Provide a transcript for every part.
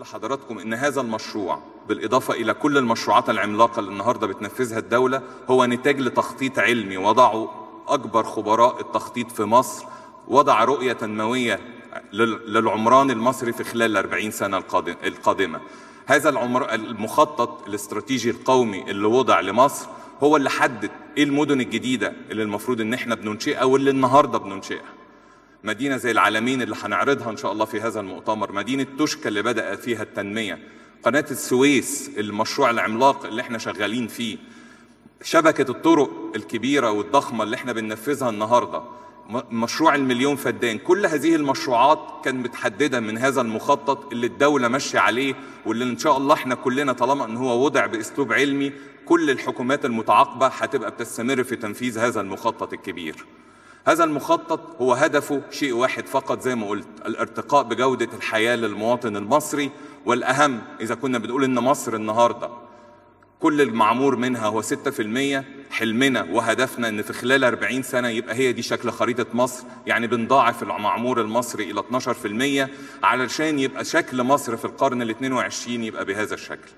لحضراتكم ان هذا المشروع بالاضافه الى كل المشروعات العملاقه اللي النهارده بتنفذها الدوله هو نتاج لتخطيط علمي وضعه اكبر خبراء التخطيط في مصر وضع رؤيه تنمويه لل- للعمران المصري في خلال ال 40 سنه القادم- القادمه. هذا العمر المخطط الاستراتيجي القومي اللي وضع لمصر هو اللي حدد ايه المدن الجديده اللي المفروض ان احنا بننشئها واللي النهارده بننشئها. مدينة زي العالمين اللي هنعرضها إن شاء الله في هذا المؤتمر مدينة توشكا اللي بدأ فيها التنمية قناة السويس المشروع العملاق اللي احنا شغالين فيه شبكة الطرق الكبيرة والضخمة اللي احنا بننفذها النهاردة م- مشروع المليون فدان كل هذه المشروعات كانت متحددة من هذا المخطط اللي الدولة ماشية عليه واللي إن شاء الله احنا كلنا طالما إن هو وضع بأسلوب علمي كل الحكومات المتعاقبة هتبقى بتستمر في تنفيذ هذا المخطط الكبير هذا المخطط هو هدفه شيء واحد فقط زي ما قلت الارتقاء بجودة الحياة للمواطن المصري والأهم إذا كنا بنقول إن مصر النهاردة كل المعمور منها هو 6% حلمنا وهدفنا ان في خلال 40 سنه يبقى هي دي شكل خريطه مصر يعني بنضاعف المعمور المصري الى 12% علشان يبقى شكل مصر في القرن ال 22 يبقى بهذا الشكل.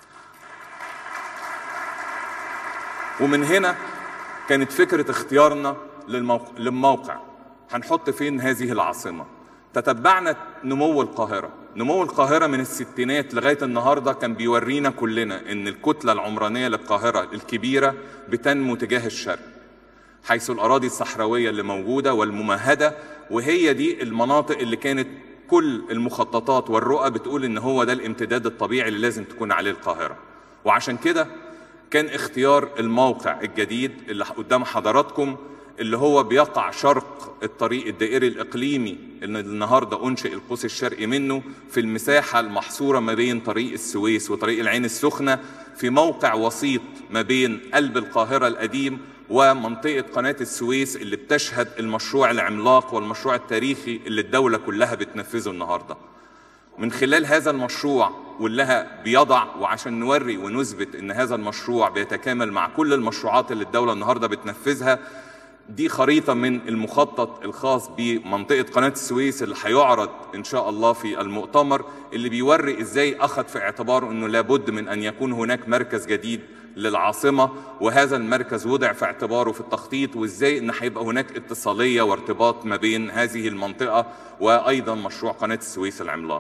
ومن هنا كانت فكره اختيارنا للموقع, للموقع هنحط فين هذه العاصمه تتبعنا نمو القاهره نمو القاهره من الستينات لغايه النهارده كان بيورينا كلنا ان الكتله العمرانيه للقاهره الكبيره بتنمو تجاه الشرق حيث الاراضي الصحراويه اللي موجوده والممهده وهي دي المناطق اللي كانت كل المخططات والرؤى بتقول ان هو ده الامتداد الطبيعي اللي لازم تكون عليه القاهره وعشان كده كان اختيار الموقع الجديد اللي قدام حضراتكم اللي هو بيقع شرق الطريق الدائري الإقليمي اللي النهاردة أنشئ القوس الشرقي منه في المساحة المحصورة ما بين طريق السويس وطريق العين السخنة في موقع وسيط ما بين قلب القاهرة القديم ومنطقة قناة السويس اللي بتشهد المشروع العملاق والمشروع التاريخي اللي الدولة كلها بتنفذه النهارده. من خلال هذا المشروع واللي بيضع وعشان نوري ونثبت ان هذا المشروع بيتكامل مع كل المشروعات اللي الدوله النهارده بتنفذها دي خريطه من المخطط الخاص بمنطقه قناه السويس اللي هيعرض ان شاء الله في المؤتمر اللي بيوري ازاي اخذ في اعتباره انه لابد من ان يكون هناك مركز جديد للعاصمه وهذا المركز وضع في اعتباره في التخطيط وازاي ان هيبقى هناك اتصاليه وارتباط ما بين هذه المنطقه وايضا مشروع قناه السويس العملاق.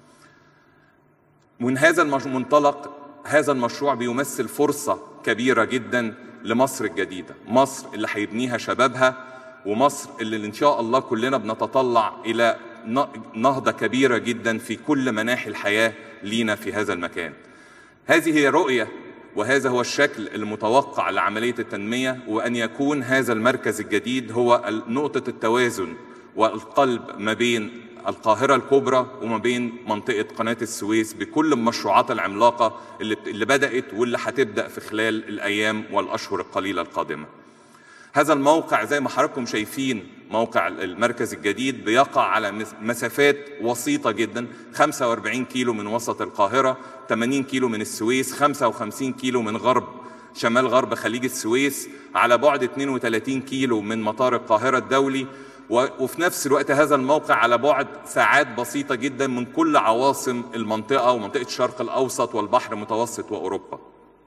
من هذا المنطلق هذا المشروع بيمثل فرصة كبيرة جدا لمصر الجديدة مصر اللي هيبنيها شبابها ومصر اللي إن شاء الله كلنا بنتطلع إلى نهضة كبيرة جدا في كل مناحي الحياة لينا في هذا المكان هذه هي رؤية وهذا هو الشكل المتوقع لعملية التنمية وأن يكون هذا المركز الجديد هو نقطة التوازن والقلب ما بين القاهرة الكبرى وما بين منطقة قناة السويس بكل المشروعات العملاقة اللي, اللي بدأت واللي هتبدأ في خلال الأيام والأشهر القليلة القادمة هذا الموقع زي ما حضراتكم شايفين موقع المركز الجديد بيقع على مسافات وسيطة جدا 45 كيلو من وسط القاهرة 80 كيلو من السويس 55 كيلو من غرب شمال غرب خليج السويس على بعد 32 كيلو من مطار القاهرة الدولي وفي نفس الوقت هذا الموقع على بعد ساعات بسيطة جدا من كل عواصم المنطقة ومنطقة الشرق الأوسط والبحر المتوسط وأوروبا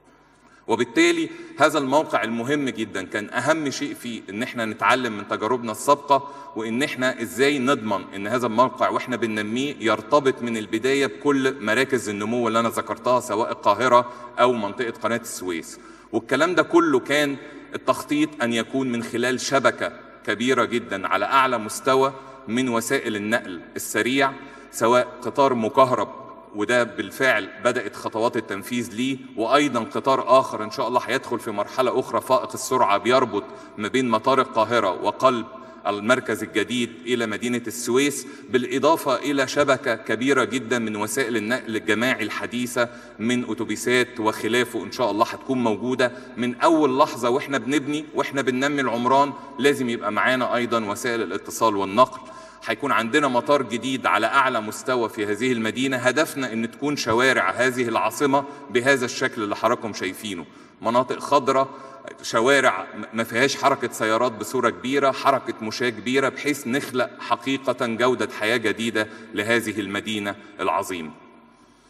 وبالتالي هذا الموقع المهم جدا كان أهم شيء فيه إن احنا نتعلم من تجاربنا السابقة وإن احنا إزاي نضمن إن هذا الموقع وإحنا بننميه يرتبط من البداية بكل مراكز النمو اللي أنا ذكرتها سواء القاهرة أو منطقة قناة السويس والكلام ده كله كان التخطيط أن يكون من خلال شبكة كبيرة جدا على أعلى مستوى من وسائل النقل السريع سواء قطار مكهرب وده بالفعل بدأت خطوات التنفيذ ليه وأيضا قطار آخر إن شاء الله هيدخل في مرحلة أخرى فائق السرعة بيربط ما بين مطار القاهرة وقلب المركز الجديد إلى مدينة السويس بالإضافة إلى شبكة كبيرة جدا من وسائل النقل الجماعي الحديثة من أتوبيسات وخلافه إن شاء الله هتكون موجودة من أول لحظة وإحنا بنبني وإحنا بننمي العمران لازم يبقى معانا أيضا وسائل الاتصال والنقل هيكون عندنا مطار جديد على أعلى مستوى في هذه المدينة هدفنا أن تكون شوارع هذه العاصمة بهذا الشكل اللي حضراتكم شايفينه مناطق خضراء شوارع ما فيهاش حركة سيارات بصورة كبيرة حركة مشاة كبيرة بحيث نخلق حقيقة جودة حياة جديدة لهذه المدينة العظيمة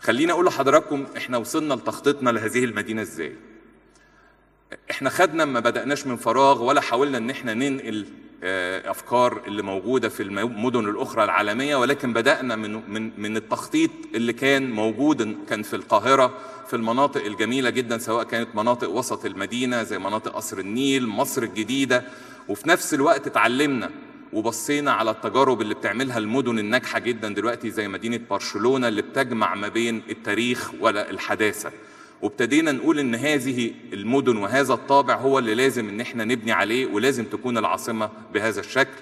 خليني اقول لحضراتكم احنا وصلنا لتخطيطنا لهذه المدينه ازاي احنا خدنا ما بدأناش من فراغ ولا حاولنا ان احنا ننقل آه، افكار اللي موجوده في المدن الاخرى العالميه ولكن بدانا من من من التخطيط اللي كان موجود كان في القاهره في المناطق الجميله جدا سواء كانت مناطق وسط المدينه زي مناطق قصر النيل مصر الجديده وفي نفس الوقت اتعلمنا وبصينا على التجارب اللي بتعملها المدن الناجحه جدا دلوقتي زي مدينه برشلونه اللي بتجمع ما بين التاريخ والحداثه وابتدينا نقول ان هذه المدن وهذا الطابع هو اللي لازم ان احنا نبني عليه ولازم تكون العاصمه بهذا الشكل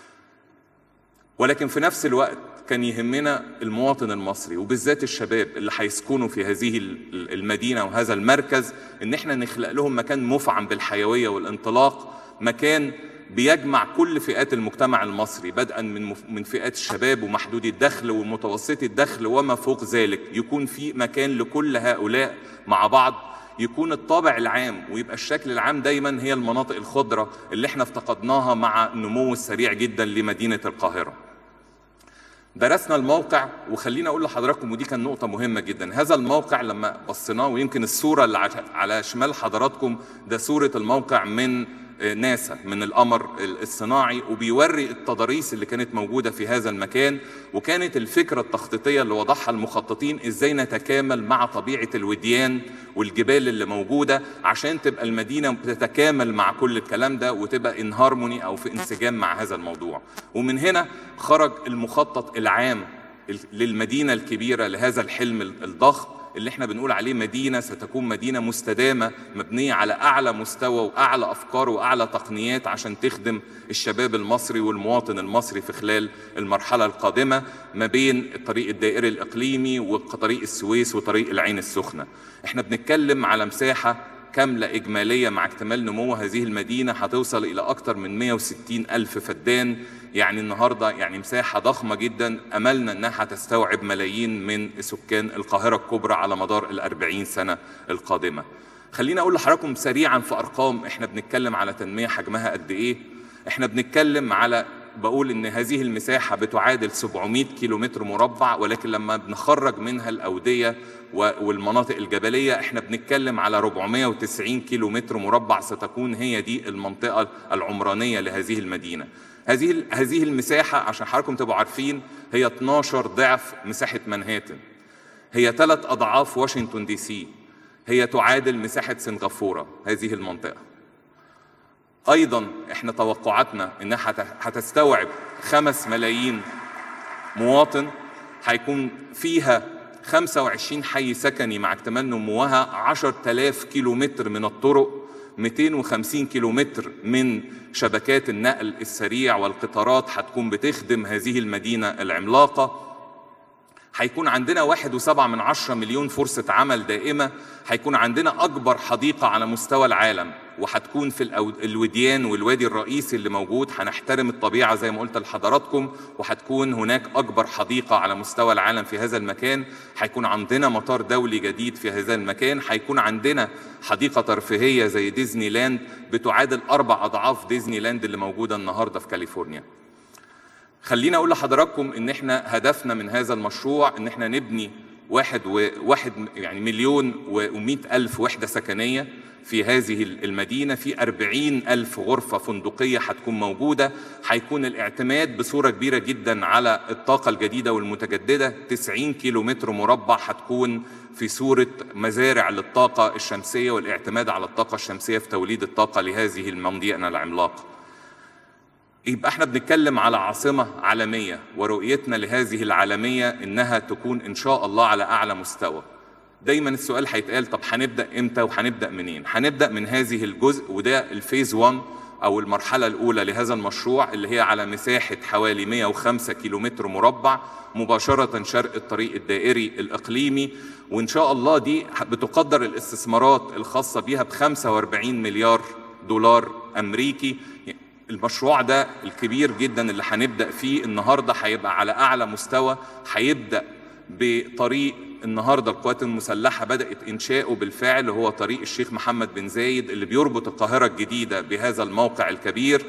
ولكن في نفس الوقت كان يهمنا المواطن المصري وبالذات الشباب اللي هيسكنوا في هذه المدينه وهذا المركز ان احنا نخلق لهم مكان مفعم بالحيويه والانطلاق مكان بيجمع كل فئات المجتمع المصري بدءا من من فئات الشباب ومحدودي الدخل ومتوسطي الدخل وما فوق ذلك يكون في مكان لكل هؤلاء مع بعض يكون الطابع العام ويبقى الشكل العام دايما هي المناطق الخضراء اللي احنا افتقدناها مع النمو السريع جدا لمدينه القاهره. درسنا الموقع وخلينا اقول لحضراتكم ودي كان نقطه مهمه جدا هذا الموقع لما بصيناه ويمكن الصوره اللي على شمال حضراتكم ده صوره الموقع من ناسا من القمر الصناعي وبيوري التضاريس اللي كانت موجودة في هذا المكان وكانت الفكرة التخطيطية اللي وضعها المخططين ازاي نتكامل مع طبيعة الوديان والجبال اللي موجودة عشان تبقى المدينة بتتكامل مع كل الكلام ده وتبقى ان هارموني او في انسجام مع هذا الموضوع ومن هنا خرج المخطط العام للمدينة الكبيرة لهذا الحلم الضخم اللي احنا بنقول عليه مدينة ستكون مدينة مستدامة مبنية على أعلى مستوى وأعلى أفكار وأعلى تقنيات عشان تخدم الشباب المصري والمواطن المصري في خلال المرحلة القادمة ما بين الطريق الدائري الإقليمي وطريق السويس وطريق العين السخنة احنا بنتكلم على مساحة كاملة إجمالية مع اكتمال نمو هذه المدينة هتوصل إلى أكثر من 160 ألف فدان يعني النهاردة يعني مساحة ضخمة جدا أملنا أنها تستوعب ملايين من سكان القاهرة الكبرى على مدار الأربعين سنة القادمة خليني أقول لحضراتكم سريعا في أرقام إحنا بنتكلم على تنمية حجمها قد إيه إحنا بنتكلم على بقول ان هذه المساحه بتعادل 700 كيلومتر مربع ولكن لما بنخرج منها الاوديه والمناطق الجبليه احنا بنتكلم على 490 كيلومتر مربع ستكون هي دي المنطقه العمرانيه لهذه المدينه هذه هذه المساحه عشان حضراتكم تبقوا عارفين هي 12 ضعف مساحه منهاتن هي ثلاث اضعاف واشنطن دي سي هي تعادل مساحه سنغافوره هذه المنطقه ايضا احنا توقعاتنا انها هتستوعب خمس ملايين مواطن هيكون فيها 25 حي سكني مع اكتمال نموها 10000 كيلومتر من الطرق 250 كيلومتر من شبكات النقل السريع والقطارات هتكون بتخدم هذه المدينة العملاقة هيكون عندنا واحد وسبعة من عشرة مليون فرصة عمل دائمة هيكون عندنا أكبر حديقة على مستوى العالم وهتكون في الوديان والوادي الرئيسي اللي موجود هنحترم الطبيعة زي ما قلت لحضراتكم وهتكون هناك أكبر حديقة على مستوى العالم في هذا المكان هيكون عندنا مطار دولي جديد في هذا المكان هيكون عندنا حديقة ترفيهية زي ديزني لاند بتعادل أربع أضعاف ديزني لاند اللي موجودة النهاردة في كاليفورنيا خلينا أقول لحضراتكم إن إحنا هدفنا من هذا المشروع إن إحنا نبني واحد وواحد يعني مليون ومئة ألف وحدة سكنية في هذه المدينة في أربعين ألف غرفة فندقية هتكون موجودة هيكون الاعتماد بصورة كبيرة جدا على الطاقة الجديدة والمتجددة 90 كيلو متر مربع هتكون في صورة مزارع للطاقة الشمسية والاعتماد على الطاقة الشمسية في توليد الطاقة لهذه المنطقة العملاقة يبقى احنا بنتكلم على عاصمة عالمية ورؤيتنا لهذه العالمية انها تكون ان شاء الله على اعلى مستوى دايما السؤال هيتقال طب هنبدا امتى وهنبدا منين هنبدا من هذه الجزء وده الفيز 1 او المرحله الاولى لهذا المشروع اللي هي على مساحه حوالي 105 كيلومتر مربع مباشره شرق الطريق الدائري الاقليمي وان شاء الله دي بتقدر الاستثمارات الخاصه بها ب 45 مليار دولار امريكي المشروع ده الكبير جدا اللي هنبدا فيه النهارده هيبقى على اعلى مستوى هيبدا بطريق النهارده القوات المسلحه بدات انشاؤه بالفعل هو طريق الشيخ محمد بن زايد اللي بيربط القاهره الجديده بهذا الموقع الكبير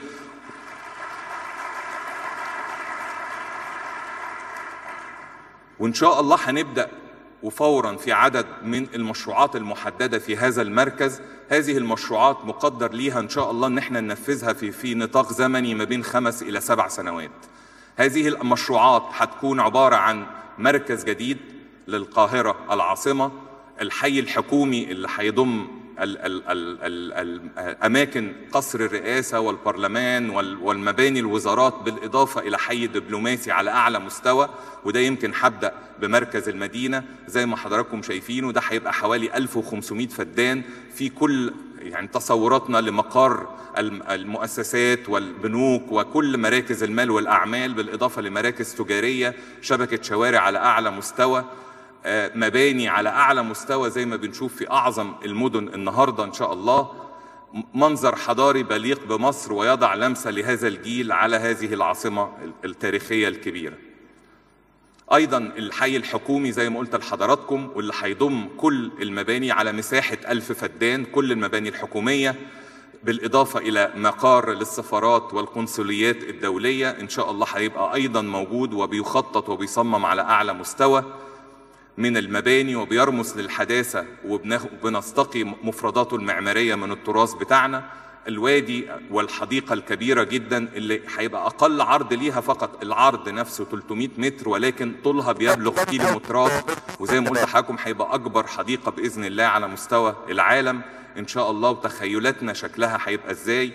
وان شاء الله هنبدا وفورا في عدد من المشروعات المحدده في هذا المركز هذه المشروعات مقدر ليها ان شاء الله ان احنا ننفذها في في نطاق زمني ما بين خمس الى سبع سنوات هذه المشروعات هتكون عباره عن مركز جديد للقاهره العاصمه الحي الحكومي اللي هيضم ال- ال- ال- ال- ال- أماكن قصر الرئاسة والبرلمان وال- والمباني الوزارات بالإضافة إلى حي دبلوماسي على أعلى مستوى وده يمكن هبدأ بمركز المدينة زي ما حضراتكم شايفين وده هيبقى حوالي 1500 فدان في كل يعني تصوراتنا لمقر الم- المؤسسات والبنوك وكل مراكز المال والأعمال بالإضافة لمراكز تجارية شبكة شوارع على أعلى مستوى آه، مباني على اعلى مستوى زي ما بنشوف في اعظم المدن النهارده ان شاء الله م- منظر حضاري بليق بمصر ويضع لمسه لهذا الجيل على هذه العاصمه ال- التاريخيه الكبيره. ايضا الحي الحكومي زي ما قلت لحضراتكم واللي هيضم كل المباني على مساحه ألف فدان كل المباني الحكوميه بالإضافة إلى مقار للسفارات والقنصليات الدولية إن شاء الله هيبقى أيضا موجود وبيخطط وبيصمم على أعلى مستوى من المباني وبيرمز للحداثة وبنستقي مفرداته المعمارية من التراث بتاعنا الوادي والحديقة الكبيرة جدا اللي هيبقى أقل عرض ليها فقط العرض نفسه 300 متر ولكن طولها بيبلغ كيلومترات وزي ما قلت لحضراتكم هيبقى أكبر حديقة بإذن الله على مستوى العالم إن شاء الله وتخيلاتنا شكلها هيبقى إزاي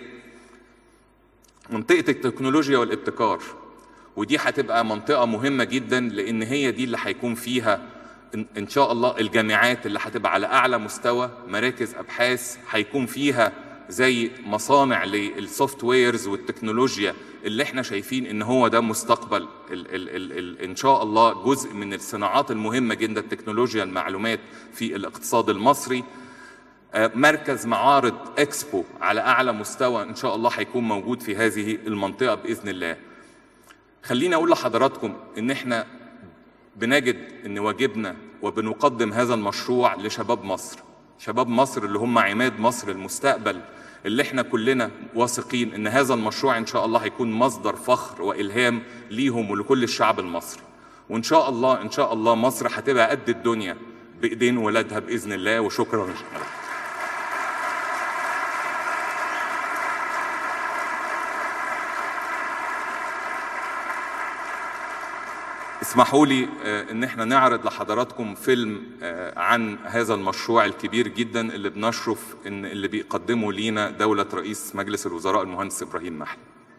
منطقة التكنولوجيا والابتكار ودي هتبقى منطقة مهمة جدا لأن هي دي اللي هيكون فيها إن- إن شاء الله الجامعات اللي هتبقى على أعلى مستوى مراكز أبحاث هيكون فيها زي مصانع للسوفت ويرز والتكنولوجيا اللي احنا شايفين ان هو ده مستقبل ال ال ال ال ان شاء الله جزء من الصناعات المهمه جدا تكنولوجيا المعلومات في الاقتصاد المصري آه، مركز معارض اكسبو على اعلى مستوى ان شاء الله هيكون موجود في هذه المنطقه باذن الله خليني اقول لحضراتكم ان احنا بنجد ان واجبنا وبنقدم هذا المشروع لشباب مصر شباب مصر اللي هم عماد مصر المستقبل اللي احنا كلنا واثقين ان هذا المشروع ان شاء الله هيكون مصدر فخر والهام ليهم ولكل الشعب المصري وان شاء الله ان شاء الله مصر هتبقى قد الدنيا بايدين ولادها باذن الله وشكرا اسمحوا لي آه، ان احنا نعرض لحضراتكم فيلم آه، عن هذا المشروع الكبير جدا اللي بنشرف ان اللي بيقدمه لينا دولة رئيس مجلس الوزراء المهندس ابراهيم محلي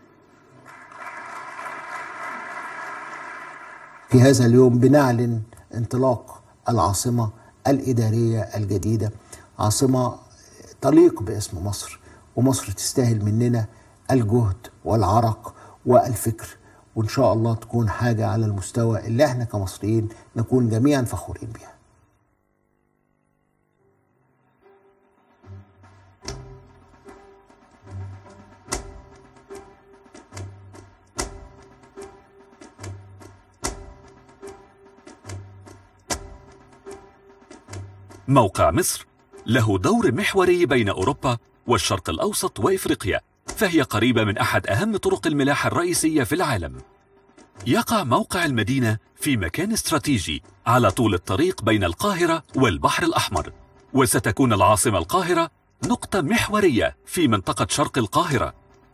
في هذا اليوم بنعلن انطلاق العاصمة الإدارية الجديدة عاصمة تليق باسم مصر ومصر تستاهل مننا الجهد والعرق والفكر وإن شاء الله تكون حاجة على المستوى اللي احنا كمصريين نكون جميعا فخورين بيها موقع مصر له دور محوري بين أوروبا والشرق الأوسط وإفريقيا فهي قريبة من أحد أهم طرق الملاحة الرئيسية في العالم يقع موقع المدينة في مكان استراتيجي على طول الطريق بين القاهرة والبحر الأحمر وستكون العاصمة القاهرة نقطة محورية في منطقة شرق القاهرة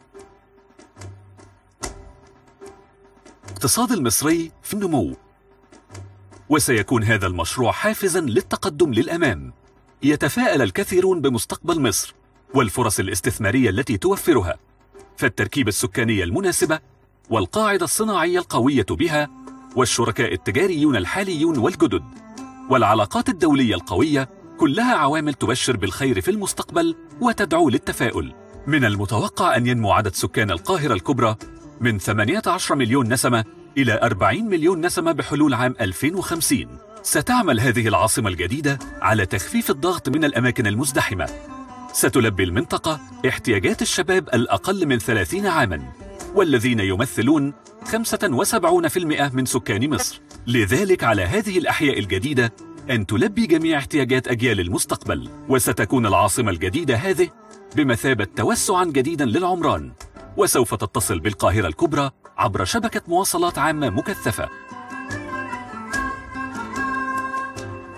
اقتصاد المصري في النمو وسيكون هذا المشروع حافزا للتقدم للامام يتفاءل الكثيرون بمستقبل مصر والفرص الاستثماريه التي توفرها فالتركيبه السكانيه المناسبه والقاعده الصناعيه القويه بها والشركاء التجاريون الحاليون والجدد والعلاقات الدوليه القويه كلها عوامل تبشر بالخير في المستقبل وتدعو للتفاؤل من المتوقع ان ينمو عدد سكان القاهره الكبرى من 18 مليون نسمه إلى 40 مليون نسمة بحلول عام 2050 ستعمل هذه العاصمة الجديدة على تخفيف الضغط من الأماكن المزدحمة ستلبي المنطقة احتياجات الشباب الأقل من 30 عاماً والذين يمثلون 75% من سكان مصر لذلك على هذه الأحياء الجديدة أن تلبي جميع احتياجات أجيال المستقبل وستكون العاصمة الجديدة هذه بمثابة توسعاً جديداً للعمران وسوف تتصل بالقاهرة الكبرى عبر شبكة مواصلات عامة مكثفة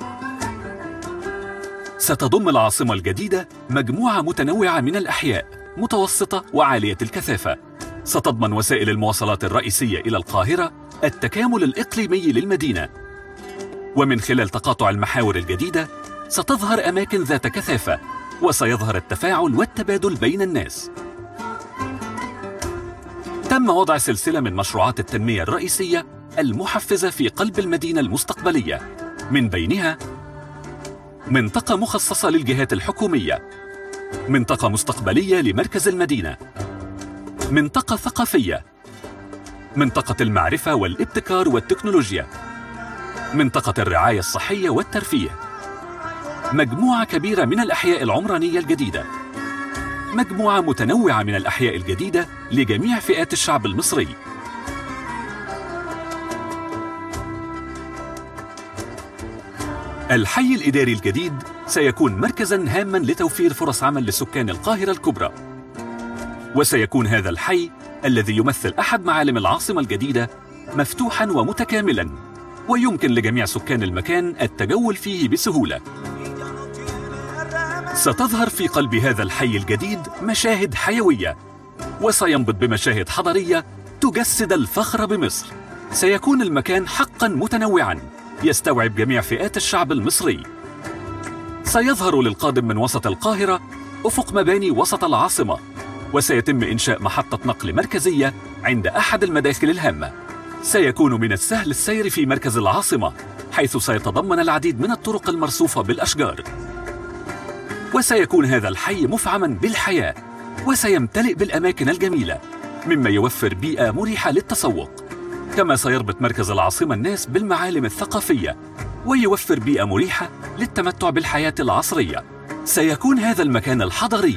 ستضم العاصمة الجديدة مجموعة متنوعة من الأحياء متوسطة وعالية الكثافة ستضمن وسائل المواصلات الرئيسية إلى القاهرة التكامل الإقليمي للمدينة ومن خلال تقاطع المحاور الجديدة ستظهر أماكن ذات كثافة وسيظهر التفاعل والتبادل بين الناس تم وضع سلسلة من مشروعات التنمية الرئيسية المحفزة في قلب المدينة المستقبلية من بينها منطقة مخصصة للجهات الحكومية منطقة مستقبلية لمركز المدينة منطقة ثقافية منطقة المعرفة والابتكار والتكنولوجيا منطقة الرعاية الصحية والترفيه مجموعة كبيرة من الأحياء العمرانية الجديدة مجموعة متنوعة من الأحياء الجديدة لجميع فئات الشعب المصري الحي الإداري الجديد سيكون مركزا هاما لتوفير فرص عمل لسكان القاهرة الكبرى وسيكون هذا الحي الذي يمثل أحد معالم العاصمة الجديدة مفتوحا ومتكاملا ويمكن لجميع سكان المكان التجول فيه بسهولة ستظهر في قلب هذا الحي الجديد مشاهد حيوية وسينبض بمشاهد حضرية تجسد الفخر بمصر سيكون المكان حقا متنوعا يستوعب جميع فئات الشعب المصري سيظهر للقادم من وسط القاهرة أفق مباني وسط العاصمة وسيتم إنشاء محطة نقل مركزية عند أحد المداخل الهامة سيكون من السهل السير في مركز العاصمة حيث سيتضمن العديد من الطرق المرصوفة بالأشجار وسيكون هذا الحي مفعما بالحياة وسيمتلئ بالأماكن الجميلة مما يوفر بيئة مريحة للتسوق كما سيربط مركز العاصمة الناس بالمعالم الثقافية ويوفر بيئة مريحة للتمتع بالحياة العصرية سيكون هذا المكان الحضري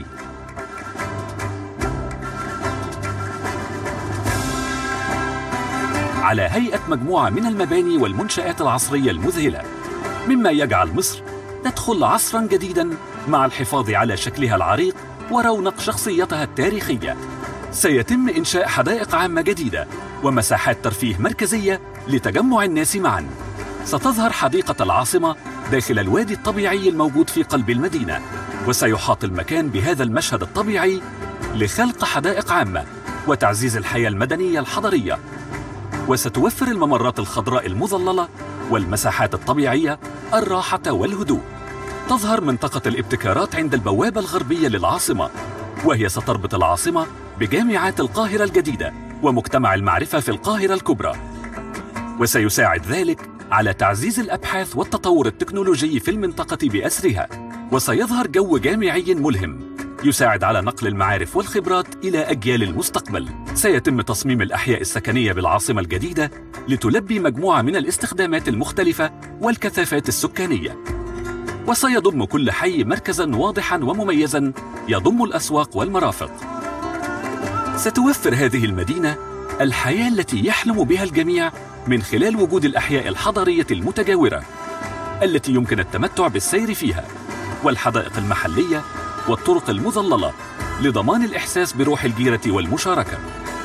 على هيئة مجموعة من المباني والمنشآت العصرية المذهلة مما يجعل مصر تدخل عصرا جديدا مع الحفاظ على شكلها العريق ورونق شخصيتها التاريخية سيتم إنشاء حدائق عامة جديدة ومساحات ترفيه مركزية لتجمع الناس معا ستظهر حديقة العاصمة داخل الوادي الطبيعي الموجود في قلب المدينة وسيحاط المكان بهذا المشهد الطبيعي لخلق حدائق عامة وتعزيز الحياة المدنية الحضرية وستوفر الممرات الخضراء المظللة والمساحات الطبيعية الراحة والهدوء تظهر منطقة الابتكارات عند البوابة الغربية للعاصمة وهي ستربط العاصمة بجامعات القاهرة الجديدة ومجتمع المعرفة في القاهرة الكبرى وسيساعد ذلك على تعزيز الأبحاث والتطور التكنولوجي في المنطقة بأسرها وسيظهر جو جامعي ملهم يساعد على نقل المعارف والخبرات إلى أجيال المستقبل سيتم تصميم الأحياء السكنية بالعاصمة الجديدة لتلبي مجموعة من الاستخدامات المختلفة والكثافات السكانية وسيضم كل حي مركزا واضحا ومميزا يضم الأسواق والمرافق ستوفر هذه المدينة الحياة التي يحلم بها الجميع من خلال وجود الأحياء الحضرية المتجاورة التي يمكن التمتع بالسير فيها والحدائق المحلية والطرق المظللة لضمان الإحساس بروح الجيرة والمشاركة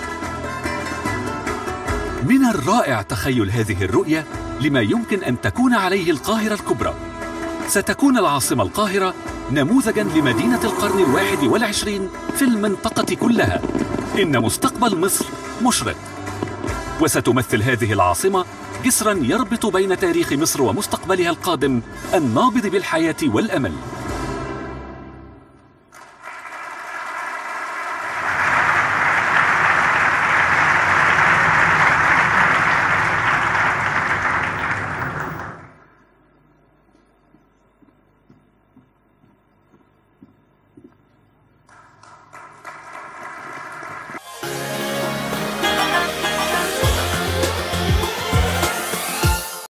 من الرائع تخيل هذه الرؤية لما يمكن أن تكون عليه القاهرة الكبرى ستكون العاصمة القاهرة نموذجا لمدينة القرن الواحد والعشرين في المنطقة كلها إن مستقبل مصر مشرق وستمثل هذه العاصمة جسرا يربط بين تاريخ مصر ومستقبلها القادم النابض بالحياة والأمل